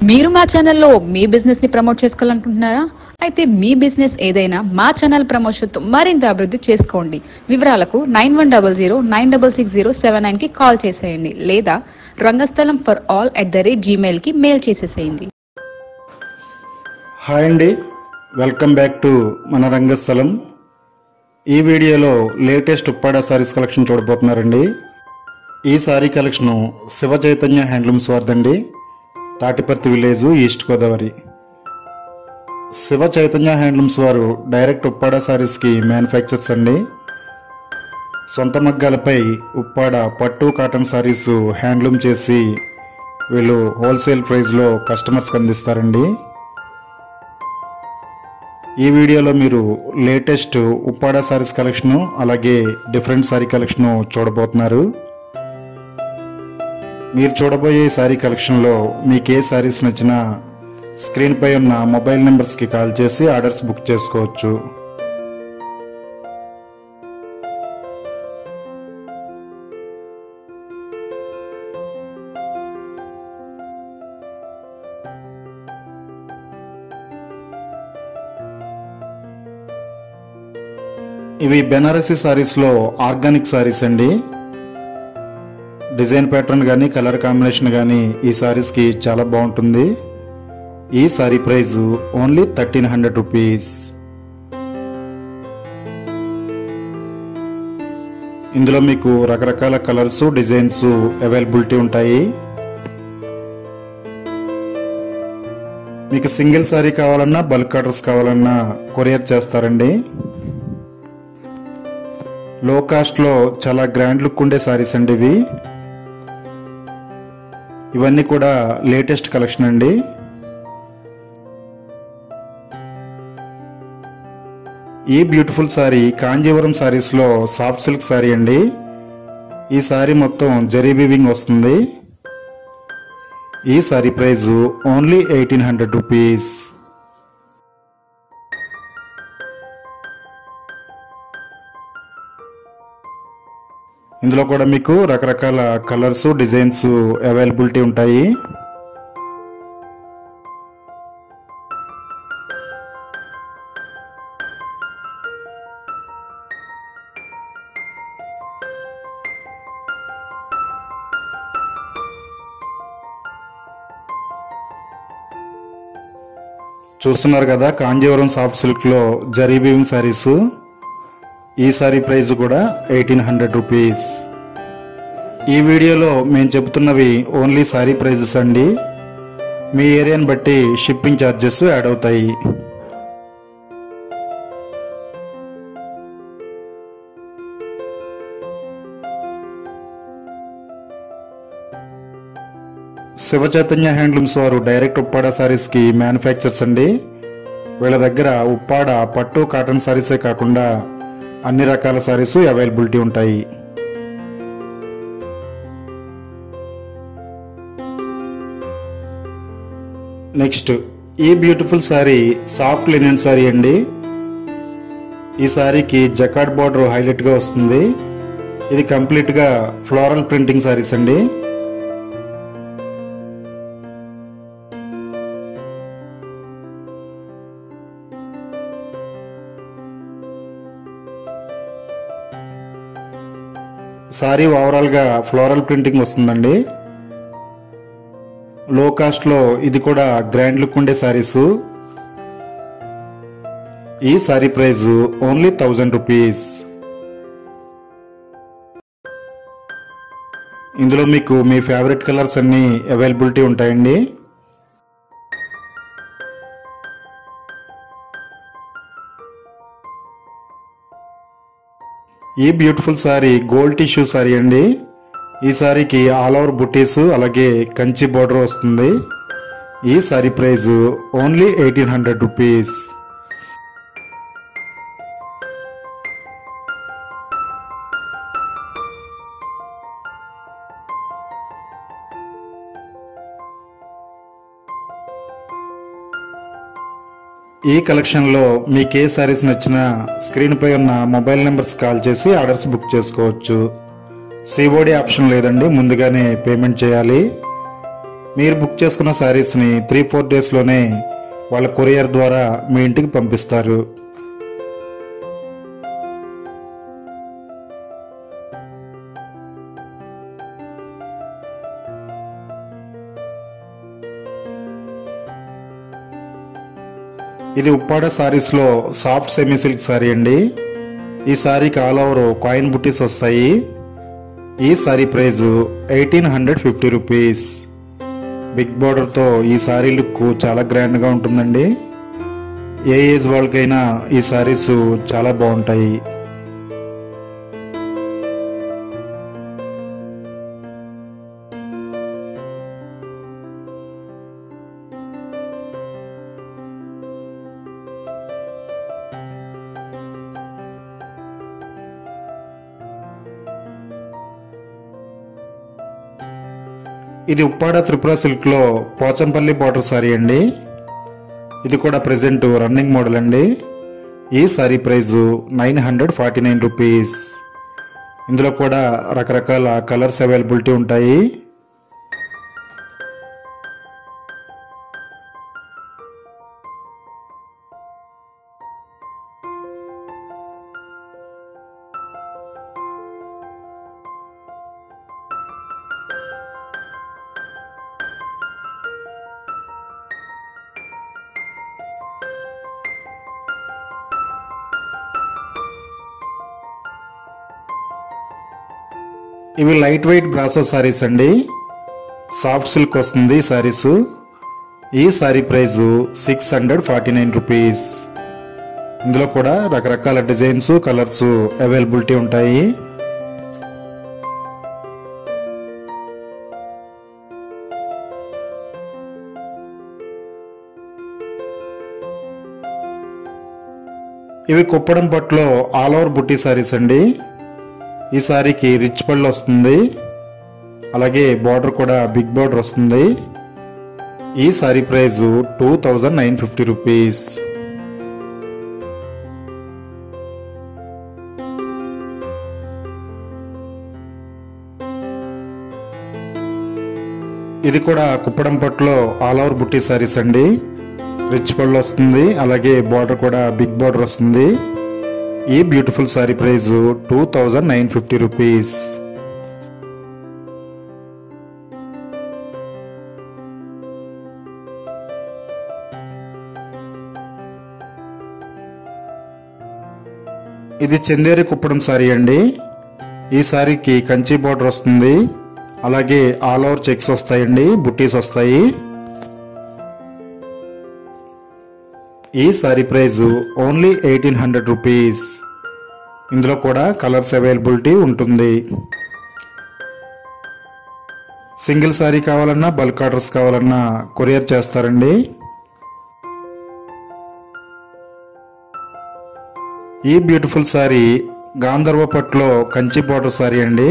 మీరు మా ఛానల్లో మీ బిజినెస్ ని ప్రమోట్ చేసుకోవాలనుకుంటున్నారా అయితే మీ బిజినెస్ ఏదైనా మా ఛానల్ ప్రమోషన్తో మరింత అభివృద్ధి చేసుకోండి వివరాలకు nine one double zero nine double six zero seven nine కి కాల్ చేసేయండి లేదా Rangasthalam for all at the rate Gmail కి మెయిల్ చేసేసేయండి హాయ్ అండి వెల్కమ్ బ్యాక్ టు మన రంగస్థలం ఈ వీడియోలో లేటెస్ట్ ఉప్పాడ సారీస్ కలెక్షన్ చూడబోతున్నారండి ఈ సారీ కలెక్షను శివ చైతన్య హ్యాండ్లూమ్స్ వారిదండి Tatiparthi village East Godavari Shiva Chaitanya handlooms వారు డైరెక్ట్ ఉప్పాడ సారీస్కి మ్యానుఫ్యాక్చర్స్ అండి సొంత మగ్గాలపై ఉప్పాడ పట్టు కాటన్ సారీస్ హ్యాండ్లూమ్ చేసి వీళ్ళు హోల్సేల్ ప్రైస్లో కస్టమర్స్కి అందిస్తారండి ఈ వీడియోలో మీరు లేటెస్ట్ ఉప్పాడ సారీస్ కలెక్షను అలాగే డిఫరెంట్ సారీ కలెక్షను చూడబోతున్నారు మీరు చూడబోయే సారీ కలెక్షన్లో మీకు ఏ సారీస్ నచ్చినా స్క్రీన్పై ఉన్న మొబైల్ నెంబర్స్కి కాల్ చేసి ఆర్డర్స్ బుక్ చేసుకోవచ్చు ఇవి బెనారసీ సారీస్లో ఆర్గానిక్ సారీస్ అండి డిజైన్ ప్యాటర్న్ కానీ కలర్ కాంబినేషన్ కానీ ఈ సారీస్కి చాలా బాగుంటుంది ఈ sari price only thirteen hundred rupees ఇందులో మీకు రకరకాల కలర్స్ డిజైన్స్ అవైలబిలిటీ ఉంటాయి మీకు సింగిల్ సారీ కావాలన్నా బల్క్ ఆర్డర్స్ కావాలన్నా కొరియర్ చేస్తారండి లో కాస్ట్లో చాలా గ్రాండ్ లుక్ ఉండే సారీస్ అండి ఇవి ఇవన్నీ కూడా లేటెస్ట్ కలెక్షన్ అండి ఈ బ్యూటిఫుల్ సారీ కాంజీవరం సారీస్లో సాఫ్ట్ సిల్క్ సారీ అండి ఈ సారీ మొత్తం జరీ వీవింగ్ వస్తుంది ఈ sari price only eighteen hundred rupees ఇందులో కూడా మీకు రకరకాల కలర్స్ డిజైన్స్ అవైలబిలిటీ ఉంటాయి చూస్తున్నారు కదా కాంజీవరం సాఫ్ట్ సిల్క్లో జరీ బీవింగ్ సారీస్ ఈ సారీ ప్రైస్ కూడా ఎయిటీన్ హండ్రెడ్ రూపీస్ ఈ వీడియోలో మేము చెబుతున్నవి ఓన్లీ సారీ ప్రైజెస్ అండి మీ ఏరియాని బట్టి షిప్పింగ్ ఛార్జెస్ యాడ్ అవుతాయి శివ చైతన్య హ్యాండ్లూమ్స్ వారు డైరెక్ట్ ఉప్పాడ సారీస్కి మ్యానుఫ్యాక్చర్స్ అండి వీళ్ళ దగ్గర ఉప్పాడ పట్టు కాటన్ సారీసే కాకుండా అన్ని రకాల సారీస్ అవైలబిలిటీ ఉంటాయి నెక్స్ట్ ఈ beautiful sari soft linen sari అండి ఈ సారీకి జకాడ్ బార్డర్ హైలైట్గా వస్తుంది ఇది కంప్లీట్గా ఫ్లోరల్ ప్రింటింగ్ సారీస్ అండి సారీ ఓవరాల్గా ఫ్లోరల్ ప్రింటింగ్ వస్తుందండి లో కాస్ట్లో ఇది కూడా గ్రాండ్ లుక్ ఉండే సారీస్ ఈ sari price only thousand rupees ఇందులో మీకు మీ ఫేవరెట్ కలర్స్ అన్నీ అవైలబిలిటీ ఉంటాయండి ఈ beautiful sari gold tissue sari అండి ఈ సారీకి ఆల్ ఓవర్ బుటీస్ అలాగే కంచి బార్డర్ వస్తుంది ఈ sari price only eighteen hundred rupees ఈ కలెక్షన్లో మీకు ఏ సారీస్ నచ్చినా స్క్రీన్పై ఉన్న మొబైల్ నెంబర్స్ కాల్ చేసి ఆర్డర్స్ బుక్ చేసుకోవచ్చు సిఓడి ఆప్షన్ లేదండి ముందుగానే పేమెంట్ చేయాలి మీరు బుక్ చేసుకున్న శారీస్ని త్రీ ఫోర్ డేస్లోనే వాళ్ళ కొరియర్ ద్వారా మీ ఇంటికి పంపిస్తారు ఇది ఉప్పాడ సారీస్లో సాఫ్ట్ సెమీ సిల్క్ సారీ అండి ఈ సారీకి ఆల్ ఓవర్ కాయిన్ బుట్టీస్ వస్తాయి ఈ sari price eighteen hundred fifty rupees big బార్డర్తో ఈ సారీ లుక్ చాలా గ్రాండ్గా ఉంటుందండి ఏ ఏజ్ వాళ్ళకైనా ఈ సారీస్ చాలా బాగుంటాయి ఇది ఉప్పాడ త్రిపుర సిల్క్లో పోచంపల్లి బార్డర్ సారీ అండి ఇది కూడా ప్రెసెంట్ రన్నింగ్ మోడల్ అండి ఈ sari price nine hundred forty nine rupees ఇందులో కూడా రకరకాల కలర్స్ అవైలబిలిటీ ఉంటాయి ఇవి లైట్ వెయిట్ బ్రాసో సారీస్ అండి సాఫ్ట్ సిల్క్ వస్తుంది ఈ సారీస్ ఈ sari price six hundred forty nine rupees ఇందులో కూడా రకరకాల డిజైన్స్ కలర్స్ అవైలబిలిటీ ఉంటాయి ఇవి కుప్పడం పట్టులో ఆల్ ఓవర్ బుట్టి సారీస్ అండి ఈ సారీకి రిచ్ పళ్ళు వస్తుంది అలాగే బార్డర్ కూడా బిగ్ బార్డర్ వస్తుంది ఈ sari price two thousand nine fifty rupees ఇది కూడా కుప్పడం పట్టులో ఆల్ ఓవర్ బుట్టి సారీస్ అండి రిచ్ పళ్ళు వస్తుంది అలాగే బార్డర్ కూడా బిగ్ బార్డర్ వస్తుంది ఈ beautiful sari price two thousand nine fifty rupees ఇది చందేరి కుప్పడం సారీ అండి ఈ సారీకి కంచి బార్డర్ వస్తుంది అలాగే ఆల్ ఓవర్ చెక్స్ వస్తాయండి బుట్టీస్ వస్తాయి ఈ sari price only eighteen hundred rupees ఇందులో కూడా కలర్స్ అవైలబిలిటీ ఉంటుంది సింగిల్ సారీ కావాలన్నా బల్క్ ఆర్డర్స్ కావాలన్నా కొరియర్ చేస్తారండి ఈ బ్యూటిఫుల్ సారీ గాంధర్వ పట్టులో కంచి బార్డర్ సారీ అండి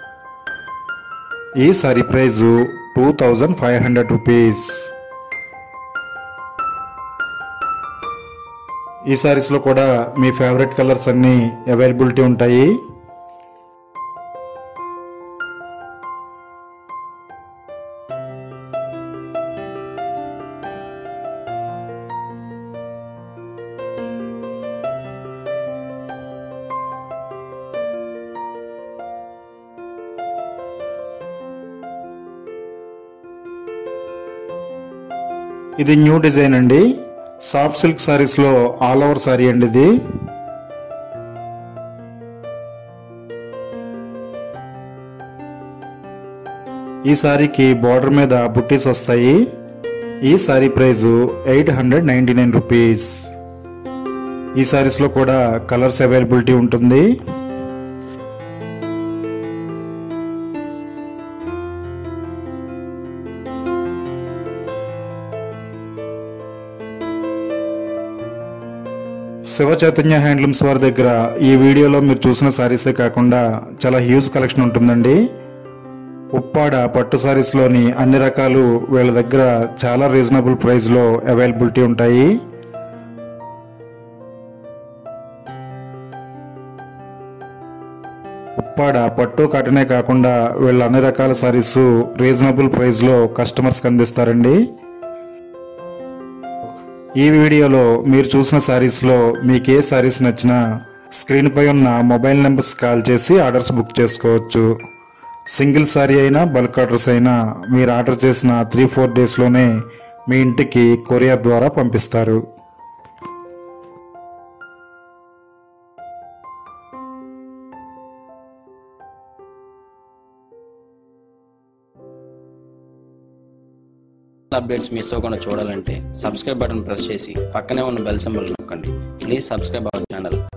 ఈ sari price two thousand five hundred rupees ఈ సారీస్లో కూడా మీ ఫేవరెట్ కలర్స్ అన్నీ అవైలబిలిటీ ఉంటాయి ఇది న్యూ డిజైన్ అండి సాఫ్ట్ సిల్క్ సారీస్లో ఆల్ ఓవర్ సారీ అండి ఇది ఈ సారీకి బార్డర్ మీద బుట్టీస్ వస్తాయి ఈ sari price eight hundred ninety nine rupees ఈ సారీస్లో కూడా కలర్స్ అవైలబిలిటీ ఉంటుంది శివ చైతన్య హ్యాండ్లూమ్స్ వారి దగ్గర ఈ వీడియోలో మీరు చూసిన సారీసే కాకుండా చాలా హ్యూజ్ కలెక్షన్ ఉంటుందండి ఉప్పాడ పట్టు సారీస్లోని అన్ని రకాలు వీళ్ళ దగ్గర చాలా రీజనబుల్ ప్రైస్లో అవైలబిలిటీ ఉంటాయి ఉప్పాడ పట్టు కాటనే కాకుండా వీళ్ళు అన్ని రకాల సారీస్ రీజనబుల్ ప్రైస్లో కస్టమర్స్కి అందిస్తారండి ఈ వీడియోలో మీరు చూసిన శారీస్లో మీకు ఏ శారీస్ నచ్చినా స్క్రీన్ పై ఉన్న మొబైల్ నెంబర్స్ కాల్ చేసి ఆర్డర్స్ బుక్ చేసుకోవచ్చు సింగిల్ శారీ అయినా బల్క్ ఆర్డర్స్ అయినా మీరు ఆర్డర్ చేసిన త్రీ ఫోర్ డేస్లోనే మీ ఇంటికి కొరియర్ ద్వారా పంపిస్తారు అప్డేట్స్ మిస్ అవ్వకుండా చూడాలంటే సబ్స్క్రైబ్ బటన్ ప్రెస్ చేసి పక్కనే ఉన్న బెల్ సింబల్ నొక్కండి ప్లీజ్ సబ్స్క్రైబ్ అవర్ ఛానల్